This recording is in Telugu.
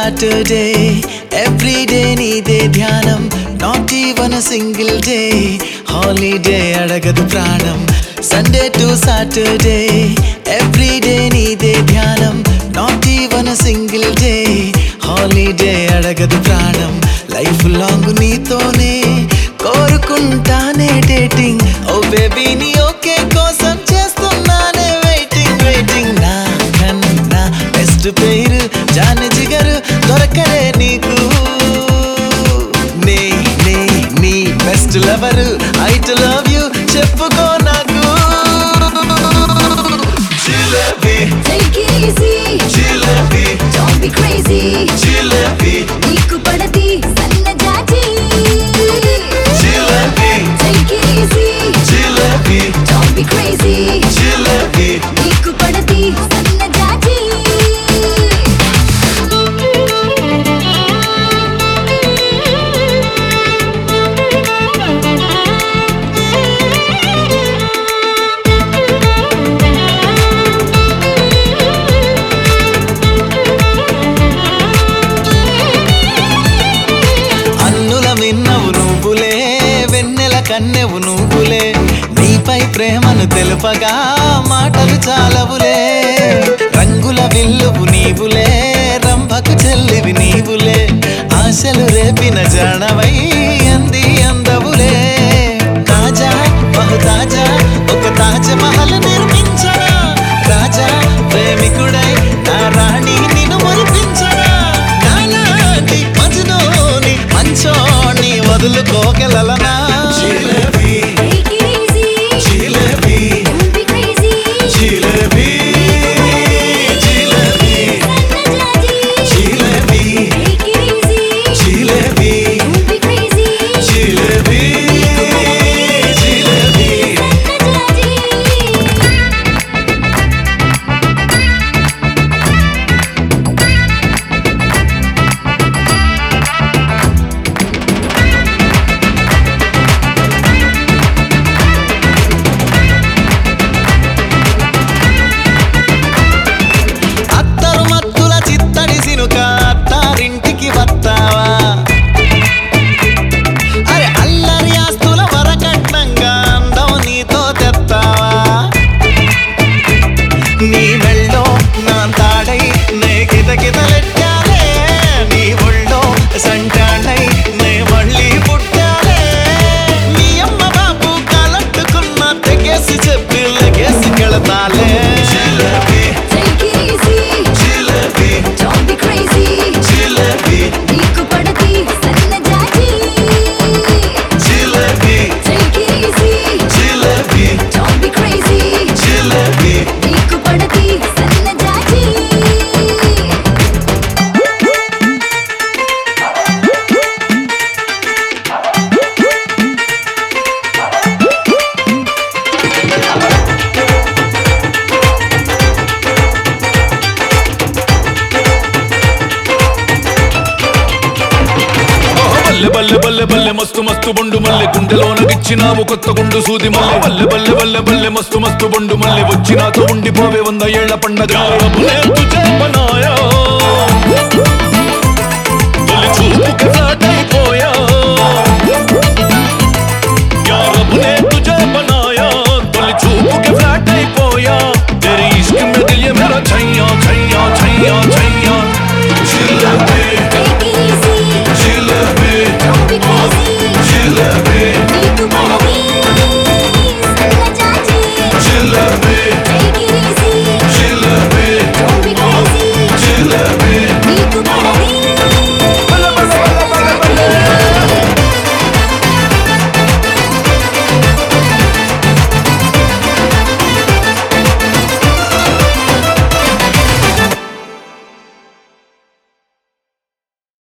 సాటర్డే ఎవ్రీడే నీదే ధ్యానం not even single day holiday అడగదు ప్రాణం సండే టు సాటర్డే ఎవ్రీడే నీదే ధ్యానం not even single day holiday అడగదు ప్రాణం లైఫ్ లాంగ్ నీతోనే కోరుకుంటానే డేటింగ్ ఓ బేబీ నీ ఓకే కోసం చేస్తున్నానే వెయిటింగ్ వెయిటింగ్ నా కన్నా బెస్ట్ పేరు జాని జిగరు దొరకలే నీకు నే నే నీ best lover I too love you చెప్పుకో నాకు jalebi Take it easy, jalebi don't be crazy. Jalebi నీకు పడది సన్నజాజి. Jalebi Take it easy, jalebi don't be crazy. Jalebi నీకు పడది సన్నజాజి. అన్నుల మిన్నవు నువ్వులే వెన్నెల కన్నెవు నువ్వులే నీపై ప్రేమను తెలుపగా మాటలు చాలవులే రంగుల విల్లువు నీవులే రంభకు చెల్లివి నీవులే ఆశలు రేపిన జానవై అంది అందవులే తాజా బహు తాజా ఒక తాజ్ మహల్ నిర్మించరా రాజా ప్రేమికుడై నా రాణి నిన్ను మురిపించరా నాలాంటి మజ్నూని మంచోని వదులుకోగలనా jalebi Take it easy, jalebi don't be crazy. Jalebi jalebi సన్నజాజి. Jalebi Take it easy, jalebi don't be crazy. Jalebi jalebi సన్నజాజి. అత్తరు మత్తుల చిత్తడి సినుక అత్తారింటికి వస్తావా అరే అల్లరి ఆస్తుల వరకట్నంగా అందం నీతో తెస్తావా నీ మెళ్ళో నా తాడై నే కిత కితలెట్టాలే నీ ఒళ్ళో సంటాడై నే మళ్ళీ పుట్టాలే నీ అమ్మ బాబు కాలట్టుకున్న తెగేసి చెప్పి లగేసి కెళతాలే jalebi Take it easy, jalebi don't be crazy. Jalebi నీకు పడది సన్నజాజి. Jalebi Take it easy, jalebi don't be crazy. Jalebi నీకు పడది సన్నజాజి. బల్లె బల్లె బల్లె బల్లె మస్తు మస్తు బొండు మల్లె గుండెలోన గిచ్చినావు కొత్త గుండు సూది మల్లె బల్లె బల్లె బల్లె బల్లె మస్తు మస్తు బొండు మల్లె వచ్చి నాతో ఉండిపోవే వంద ఏళ్ల పండగ నేర్పు చేపనాయో